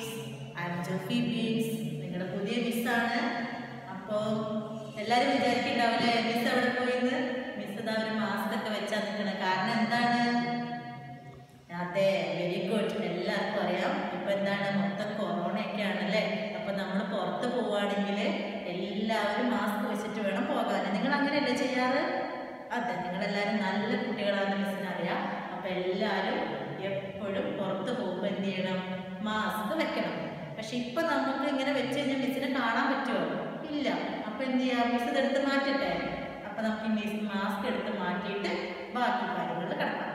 Kids I M ജോഫി ബീൻസ് നിങ്ങളുടെ പുതിയ മിസ്സാണ് അപ്പോൾ എല്ലാവരും വിചാരിക്കുന്നുണ്ടാവില്ലേ മിസ് എവിടെ പോയിന്ന് മിസ് ഇതാ ഒരു മാസ്ക് ഒക്കെ വെച്ചാൽ നിൽക്കണം കാരണം എന്താണ് അതെ വെരി ഗുഡ് എല്ലാവർക്കും അറിയാം ഇപ്പൊ എന്താണ് മൊത്തം കൊറോണ ഒക്കെ ആണല്ലേ അപ്പൊ നമ്മൾ പുറത്ത് പോവുകയാണെങ്കിൽ എല്ലാവരും മാസ്ക് വെച്ചിട്ട് വേണം പോകാൻ നിങ്ങൾ അങ്ങനെയല്ലേ ചെയ്യാറ് അതെ നിങ്ങളെല്ലാവരും നല്ല കുട്ടികളാണെന്ന് മിസ്സിന് അറിയാം അപ്പൊ എല്ലാവരും എപ്പോഴും പുറത്ത് പോകുമ്പോൾ എന്ത് ചെയ്യണം മാസ്ക് വെക്കണം പക്ഷെ ഇപ്പൊ നമുക്ക് ഇങ്ങനെ വെച്ച് കഴിഞ്ഞാൽ മിസ്സിനെ കാണാൻ പറ്റുമോ ഇല്ല അപ്പൊ എന്ത് ചെയ്യാം മിസ് ഇതെടുത്ത് മാറ്റട്ടെ അപ്പൊ നമുക്ക് ഈ മിസ് മാസ്ക് എടുത്ത് മാറ്റിയിട്ട് ബാക്കി കാര്യങ്ങളിൽ കിടക്കാം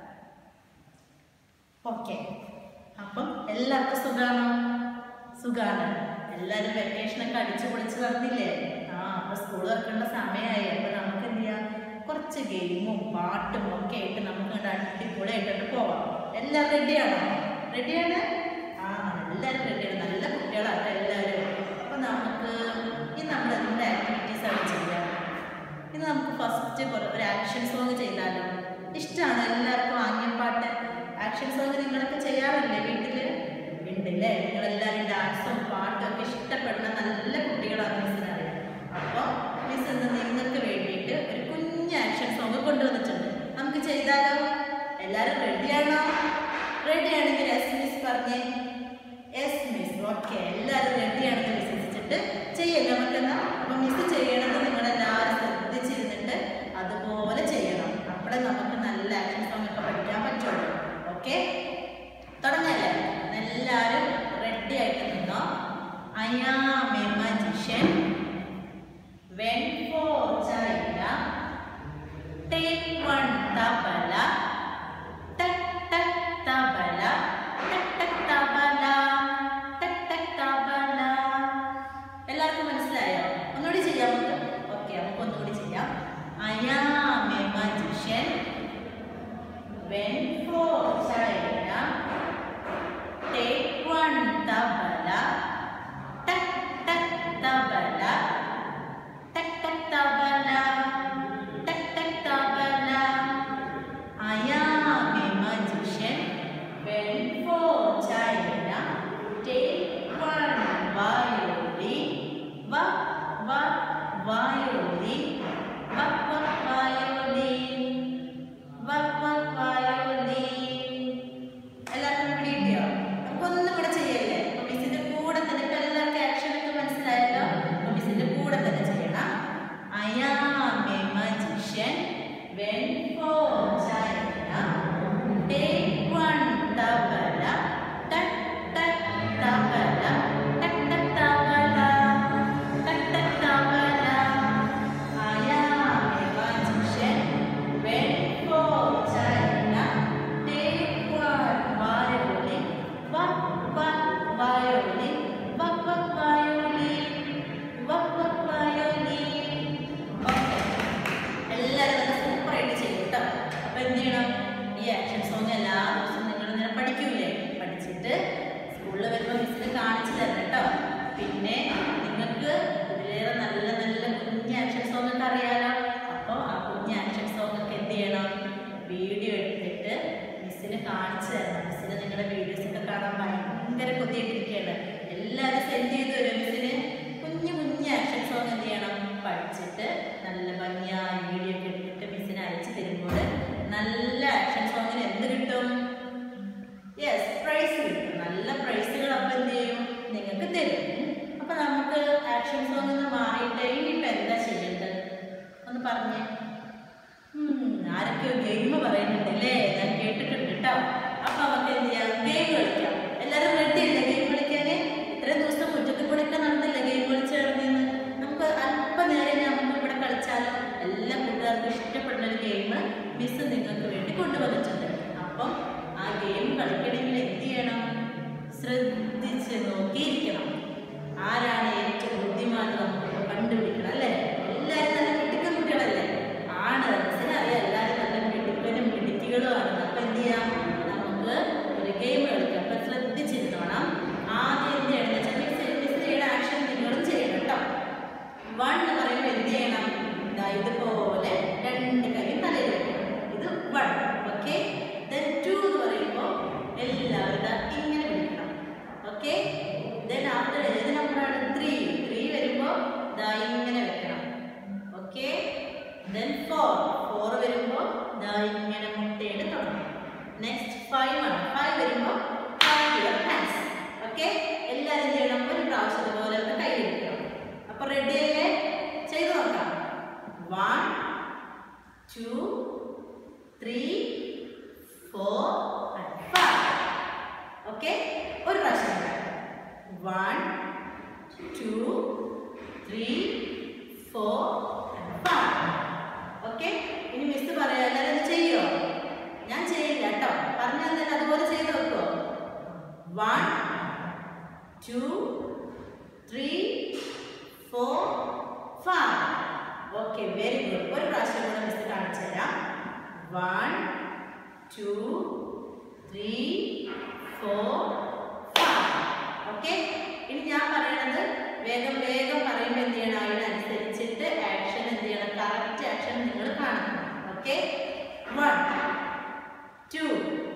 ഓക്കെ അപ്പം എല്ലാവർക്കും സുഖാണോ സുഖാണ് എല്ലാവരും വെക്കേഷനൊക്കെ അടിച്ചു പൊളിച്ച് നടന്നില്ലേ ആ അപ്പൊ സ്കൂൾ തുറക്കേണ്ട സമയമായി അപ്പൊ നമുക്ക് എന്ത് ചെയ്യാം കുറച്ച് ഗെയിമും പാട്ടും ഒക്കെ ആയിട്ട് നമുക്ക് ഇങ്ങോട്ട് അടിപൊളിയായിട്ടൊക്കെ പോവാം എല്ലാവരും റെഡിയാണോ റെഡിയാണ് ആ എല്ലാവരും റെഡിയാണ് നല്ല കുട്ടികളാണ് എല്ലാവരും അപ്പൊ നമുക്ക് ഇനി നമ്മൾ എന്ത് ആക്ടിവിറ്റീസ് ആണ് ചെയ്യാം ഇന്ന് നമുക്ക് ഫസ്റ്റ് ഒരു ആക്ഷൻ സോങ് ചെയ്താലോ ഇഷ്ടമാണ് എല്ലാവർക്കും ആംഗ്യപ്പാട്ട് ആക്ഷൻ സോങ് നിങ്ങളൊക്കെ ചെയ്യാറില്ലേ വീട്ടിൽ ഉണ്ടല്ലേ നിങ്ങളെല്ലാവരും ഡാൻസും പാട്ടും ഒക്കെ ഇഷ്ടപ്പെടുന്ന നല്ല കുട്ടികളാണ് മിസ്സിന് അറിയാം അപ്പോൾ മിസ് ഇന്ന് നിങ്ങൾക്ക് വേണ്ടിയിട്ട് ഒരു കുഞ്ഞ് ആക്ഷൻ സോങ് കൊണ്ടുവന്നിട്ടുണ്ട് നമുക്ക് ചെയ്താലോ എല്ലാവരും റെഡിയാണോ റെഡിയാണെങ്കിൽ എസ് മിസ് പറഞ്ഞേ എസ് മിസ് ഓക്കെ എല്ലാവരും റെഡിയാണെന്ന് വിശ്വസിച്ചിട്ട് ചെയ്യല്ലേ നമുക്കെന്നാ അപ്പം മിസ് ചെയ്യണത് നിങ്ങളെല്ലാവരും ശ്രദ്ധിച്ചിരുന്നിട്ട് അതുപോലെ ചെയ്യണം അപ്പോഴേ നമുക്ക് നല്ല ആക്ഷൻ സോങ് ഒക്കെ പഠിക്കാൻ പറ്റുള്ളൂ ഓക്കെ തുടങ്ങല്ലേ എല്ലാവരും റെഡി ആയിട്ട് നിന്നോ I am a magician when for China take one tabla ടക് ടക് തബല ടക് ടക് തബല ടക് ടക് തബല എല്ലാവർക്കും മനസ്സിലായോ ഒന്നുകൂടി ചെയ്യാം നമുക്ക് ഓക്കെ നമുക്ക് ഒന്നുകൂടി ചെയ്യാം I am a magician when for China take one tabla ടക് ടക് തബല ടക് ടക് തബല ടക് ടക് tabla I am a magician. When for China, take one violin. Va va violin. Va va violin. Va va violin. എല്ലാവർക്കും പിടികിട്ടിയോ നമുക്കൊന്നും കൂടെ ചെയ്യല്ലേ അപ്പൊ മിസ്സിന്റെ കൂടെ തന്നെ ഇപ്പൊ എല്ലാവർക്കും ആക്ഷൻ ഒക്കെ മനസ്സിലായല്ലോ അപ്പൊ മിസ്സിന്റെ കൂടെ തന്നെ ചെയ്യണം I am a magician when for China take one tabla ടക് ടക് തബല ടക് ടക് തബല ടക് ടക് tabla I am a magician when for China take one violin വ വ വയലിൻ വ വ വയലിൻ വ വ വയലിൻ ഓക്കെ എല്ലാവരും നല്ല സൂപ്പറായിട്ട് ചെയ്യും കേട്ടോ അപ്പൊ എന്ത് ചെയ്യണം ഈ ആക്ഷൻ സോങ് എല്ലാ ദിവസവും നിങ്ങൾ ഇങ്ങനെ പഠിക്കൂലേ പഠിച്ചിട്ട് സ്കൂളിൽ വരുമ്പോൾ മിസ്സിന് കാണിച്ചു തരണം കേട്ടോ പിന്നെ നിങ്ങൾക്ക് ഇതിലേറെ നല്ല നല്ല കുഞ്ഞ് ആക്ഷൻ സോങ് ഒക്കെ അറിയാലോ അപ്പോൾ ആ കുഞ്ഞ് ആക്ഷൻ സോങ് ഒക്കെ എന്ത് ചെയ്യണം വീഡിയോ എടുത്തിട്ട് മിസ്സിന് കാണിച്ചു തരണം മിസ്സിന് നിങ്ങളുടെ വീഡിയോസ് ഒക്കെ കാണാൻ ഭയങ്കര കൊതിയിട്ടിരിക്കുകയാണ് എല്ലാവരും സെൻഡ് ചെയ്ത് തരും മിസ്സിന് കുഞ്ഞു കുഞ്ഞു ആക്ഷൻ സോങ് എന്ത് ചെയ്യണം പഠിച്ചിട്ട് നല്ല ഭംഗിയായ വീഡിയോ ഒക്കെ എടുത്തിട്ട് മിസ്സിന് അയച്ചു തരുമ്പോൾ നല്ല ആക്ഷൻ സോങ്ങിന് എന്ത് കിട്ടും യെസ് പ്രൈസ് കിട്ടും നല്ല പ്രൈസുകൾ അപ്പം എന്ത് ചെയ്യും നിങ്ങൾക്ക് തരും അപ്പം നമുക്ക് ആക്ഷൻ സോങ് നിന്ന് മാറിയിട്ട് ഇനിയിപ്പോൾ എന്താ ചെയ്യേണ്ടത് ഒന്ന് പറഞ്ഞേ ഉം, ആരൊക്കെയോ ഗെയിം പറയുന്നുണ്ട് അല്ലേ ഞാൻ കേട്ടിട്ടുണ്ട് കേട്ടോ അപ്പൊ നമുക്ക് എന്ത് ചെയ്യാം ഗെയിം കളിക്കാം എല്ലാവരും റെഡി അല്ലേ ഗെയിം കളിക്കാന് ഇത്രയും ദിവസം മുറ്റത്ത് കൂടെ ഒക്കെ നടന്നില്ല ഗെയിം കളിച്ച് നടന്നിന്ന് നമുക്ക് അല്പനേരം നമുക്ക് ഇവിടെ കളിച്ചാലോ എല്ലാ കൂട്ടുകാർക്കും ഇഷ്ടപ്പെടുന്ന ഒരു ഗെയിം മിസ് നിങ്ങൾക്ക് വേണ്ടി കൊണ്ടുവന്നിട്ടുണ്ട് അപ്പം ആ ഗെയിം കളിക്കണമെങ്കിൽ എന്ത് ചെയ്യണം ശ്രദ്ധിച്ച് നോക്കിയിരിക്കണം ആരാണ് ഏറ്റവും ബുദ്ധിമാൻ നമുക്ക് കണ്ടുപിടിക്കണം അല്ലേ എല്ലാവരും നല്ല മിടുക്കൻ കുട്ടികളല്ലേ ആണ് മനസ്സിലറിയാം എല്ലാവരും നല്ല മിടുക്കനും മിടുക്കികളുമാണ് അപ്പൊ എന്ത് ചെയ്യാം ത്രീ ഫോർ ഫൈവ് ഓക്കെ ഇനി മിസ് പറയാം എല്ലാവരും ഇത് ചെയ്യോ ഞാൻ ചെയ്യില്ല കേട്ടോ പറഞ്ഞു തന്നെ അതുപോലെ ചെയ്ത് വെക്കുമോ one two three four five okay very good ഒരു പ്രാവശ്യം കൂടെ മിസ് കാണിച്ചു തരാം one two three four five okay ഇനി ഞാൻ പറയണത് വേഗം വേഗം പറയുമ്പോൾ എന്ത് ചെയ്യണം അതിനനുസരിച്ചിട്ട് ആക്ഷൻ എന്ത് ചെയ്യണം കറക്റ്റ് ആക്ഷൻ നിങ്ങൾ കാണണം okay one two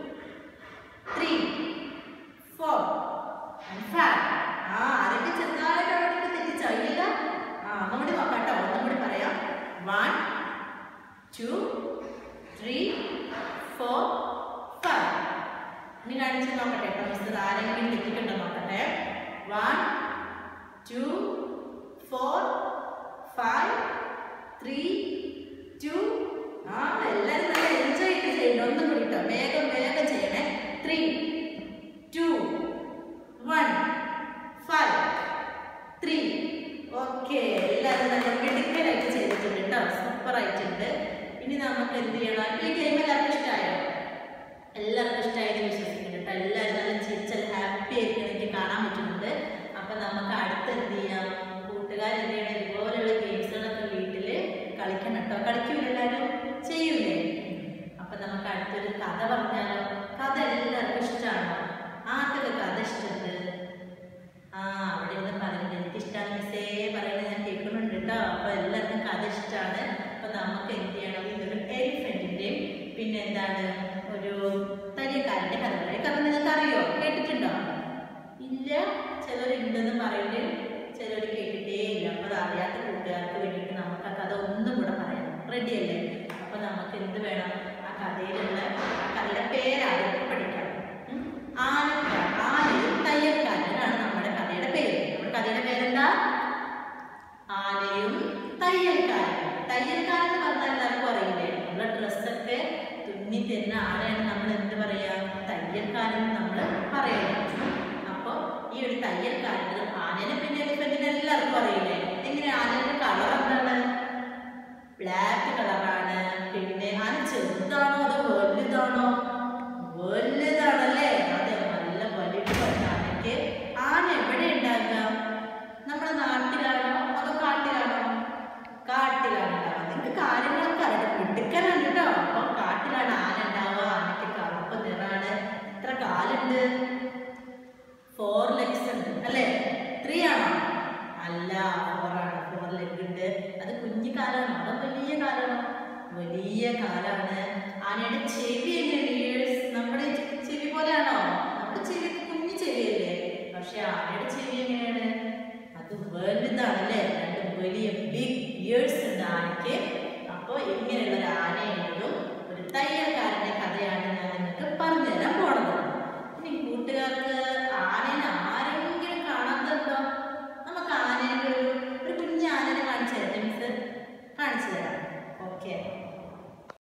three four five ആ ആരൊക്കെ ചെറുതായിട്ട് അവിടെ തെറ്റിച്ചോ ഇല്ല ആ ഒന്നും കൂടി നോക്കാം കേട്ടോ ഒന്നും കൂടി പറയാം one two three four five ഇനി കാണിച്ച് നോക്കട്ടെ കേട്ടോ മിസ്റ്റർ ആരെങ്കിലും തെറ്റിട്ടുണ്ടോ നോക്കട്ടെ one two four five three two ആ എല്ലാവരും നല്ല എൻജോയ് ചെയ്ത് ചെയ്യണം ഒന്നും കൂടി കേട്ടോ വേഗം വേഗം ചെയ്യണേ three two one five three okay എല്ലാവരും നല്ല മിടുക്കലായിട്ട് ചെയ്തിട്ടുണ്ട് കേട്ടോ സൂപ്പർ ആയിട്ടുണ്ട് ഇനി നമുക്ക് എന്ത് ചെയ്യണം ഈ ഗെയിം എല്ലാവർക്കും ഇഷ്ടമായോ എല്ലാവർക്കും ഇഷ്ടമായെന്ന് വിശ്വസിക്കുന്നു കേട്ടോ എല്ലാവരും നല്ല ചിരിച്ചൽ ഹാപ്പി ആയിട്ട് എനിക്ക് കാണാൻ പറ്റുന്നുണ്ട് അപ്പൊ നമുക്ക് അടുത്ത് എന്ത് ചെയ്യാം കൂട്ടുകാർ എന്ത് ചെയ്യണം ഇതുപോലെയുള്ള ഗെയിംസുകളൊക്കെ വീട്ടിൽ കളിക്കണം കേട്ടോ കളിക്കൂല എല്ലാവരും ചെയ്യൂലേ അപ്പൊ നമുക്ക് അടുത്തൊരു കഥ പറഞ്ഞാലോ കഥ എല്ലാവർക്കും ഇഷ്ടമാണോ ആർക്കൊക്കെ കഥ ഇഷ്ടമുണ്ട് ആ അവിടെ ഇരുന്ന് പറയുന്നത് എനിക്ക് ഇഷ്ടമാണ് മിസ്സേ പറയുന്നത് ഞാൻ കേൾക്കുന്നുണ്ട് കേട്ടോ അപ്പൊ എല്ലാവർക്കും കഥ ഇഷ്ടമാണ് അപ്പൊ നമുക്ക് എന്ത് ചെയ്യണം ഇതൊരു എലിഫന്റിന്റെയും പിന്നെ എന്താണ് ഒരു തടിയക്കാരന്റെ കഥ പറയും കഥ നിങ്ങൾക്ക് അറിയോ കേട്ടിട്ടുണ്ടോ ഇല്ല ചിലരുണ്ടെന്ന് പറയുന്നത് ചിലർ കേട്ടിട്ടേ ഇല്ല അപ്പൊ അത് അറിയാത്ത കൂട്ടുകാർക്ക് വേണ്ടിയിട്ട് നമുക്ക് ആ കഥ ഒന്നും കൂടെ പറയാം റെഡി അല്ലേ അപ്പൊ നമുക്ക് എന്ത് വേണം ആ കഥയിലുള്ള ആ കഥയുടെ പേരാണ് പഠിക്കാം ഉം. ആനക്കാരൻ ആനയും തയ്യൽക്കാരനാണ് നമ്മുടെ കഥയുടെ പേര് നമ്മുടെ കഥയുടെ പേരെന്താ ആനയും തയ്യൽക്കാരൻ തയ്യൽക്കാരൻ എന്ന് പറഞ്ഞാൽ എല്ലാവർക്കും അറിയില്ലേ നമ്മുടെ ഡ്രസ്സൊക്കെ തുന്നി തരുന്ന ആളെയാണ് നമ്മൾ എന്ത് പറയാ തയ്യൽക്കാരൻ നമ്മൾ പറയുന്നത് അപ്പോൾ ഈ ഒരു തയ്യൽക്കാരൻ ആനനെ പിന്നെ എലിഫന്റിനെ എല്ലാവർക്കും അറിയില്ലേ എങ്ങനെ ആനയുടെ കളർ എന്താണ് ബ്ലാക്ക് കളറാണ് പിന്നെ ആന ചെറുതാണോ അതോ വലുതാണോ വലുതാണല്ലേ അതെ നല്ല വലിപ്പമുണ്ട് ആനയ്ക്ക് ആന എവിടെ ഉണ്ടാകുക നമ്മുടെ നാട്ടിലാണോ അതോ കാട്ടിലാണോ കാട്ടിലാണ് ഉണ്ടാവുക നിങ്ങൾക്ക് കാര്യങ്ങളൊക്കെ അറിയാം മിടുക്കനാണ് കേട്ടോ അപ്പൊ കാട്ടിലാണ് ആന ഉണ്ടാവുക ആനയ്ക്ക് കറുപ്പ് നിറാണ് എത്ര കാലുണ്ട് ഫോർ ലെഗ്സ് ഉണ്ട് അല്ലേ ത്രീ ആണോ അല്ല ഫോർ ആണ് ഫോർ ലെഗ് ഉണ്ട് അത് കുഞ്ഞു കാലാണോ അതോ വലിയ കാലാണോ വലിയ കാലാണ് ആനയുടെ ചെവി എങ്ങനെയാണ് ears? നമ്മുടെ ചെവി പോലെയാണോ നമ്മുടെ ചെവി കുഞ്ഞു ചെവിയല്ലേ പക്ഷെ ആനയുടെ ചെവി എങ്ങനെയാണ് അത് വലുതാണല്ലേ രണ്ട് വലിയ ബിഗ് ഇയേഴ്സ് ഉണ്ട് ആനയ്ക്ക് അപ്പോൾ ഇങ്ങനെ